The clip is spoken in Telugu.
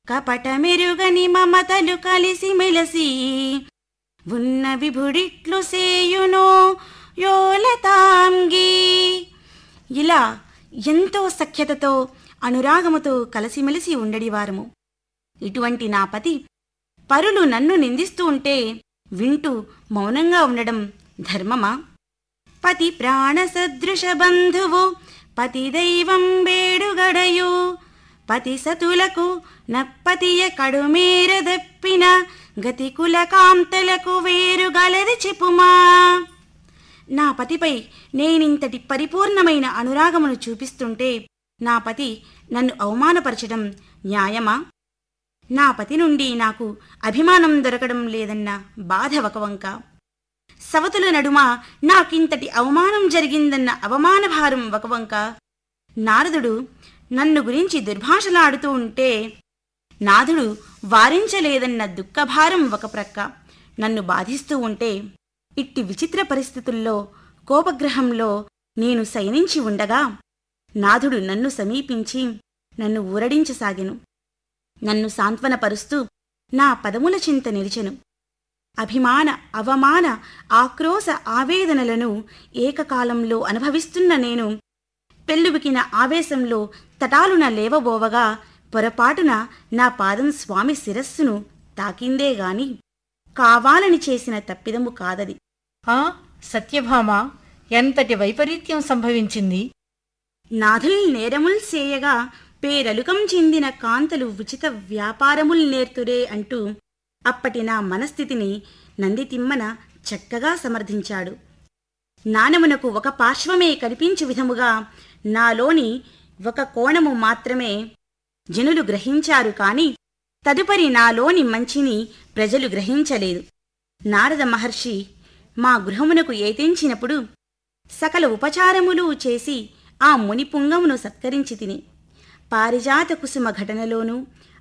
కపటమెరుగని మమతలు కలిసి మెలసి ఉన్న విభుడిట్లు సేయునో యోలతాంగి ఇలా ఎంతో సఖ్యతతో అనురాగముతో కలిసిమెలిసి ఉండడివారము ఇటువంటి నా పతి పరులు నన్ను నిందిస్తూ ఉంటే వింటూ మౌనంగా ఉండడం ధర్మమా పతి ప్రాణ సదృశ బంధువు పతి దైవం వేడుగడయు పతి సతులకు నప్పతియ కడుమేర దప్పిన గతి కుల కాంతలకు వేరుగలది చెప్పుమా నా పతిపై నేనింతటి పరిపూర్ణమైన అనురాగమును చూపిస్తుంటే నా పతి నన్ను అవమానపరచడం న్యాయమా నా పతి నుండి నాకు అభిమానం దొరకడం లేదన్న బాధ ఒక వంక సవతుల నడుమ నాకింతటి అవమానం జరిగిందన్న అవమాన భారం ఒక వంక నారదుడు నన్ను గురించి దుర్భాషలాడుతూ ఉంటే నాథుడు వారించలేదన్న దుఃఖభారం ఒక ప్రక్క నన్ను బాధిస్తూ ఉంటే ఇట్టి విచిత్ర పరిస్థితుల్లో కోపగ్రహంలో నేను శయనించి ఉండగా నాథుడు నన్ను సమీపించి నన్ను ఊరడించసాగెను నన్ను సాంత్వనపరుస్తూ నా పదముల చింత నిలిచెను అభిమాన అవమాన ఆక్రోశ ఆవేదనలను ఏకకాలంలో అనుభవిస్తున్న నేను పెళ్ళుబికిన ఆవేశంలో తటాలున లేవబోవగా పొరపాటున నా పాదం స్వామి శిరస్సును తాకిందే గాని కావాలని చేసిన తప్పిదము కాదది ఆ సత్యభామ ఎంతటి వైపరీత్యం సంభవించింది నాథుల్ నేరముల్ సేయగా పేరలుకం చెందిన కాంతలు ఉచిత వ్యాపారముల్ నేర్తురే అంటూ అప్పటి నా మనస్థితిని నందితిమ్మన చక్కగా సమర్థించాడు నానమునకు ఒక పార్శ్వమే కనిపించు విధముగా నాలోని ఒక కోణము మాత్రమే జనులు గ్రహించారు కాని తదుపరి నాలోని మంచిని ప్రజలు గ్రహించలేదు నారద మహర్షి మా గృహమునకు ఏతించినప్పుడు సకల ఉపచారములు చేసి ఆ ముని పుంగమును సత్కరించి తిని పారిజాత కుసుమ ఘటనలోనూ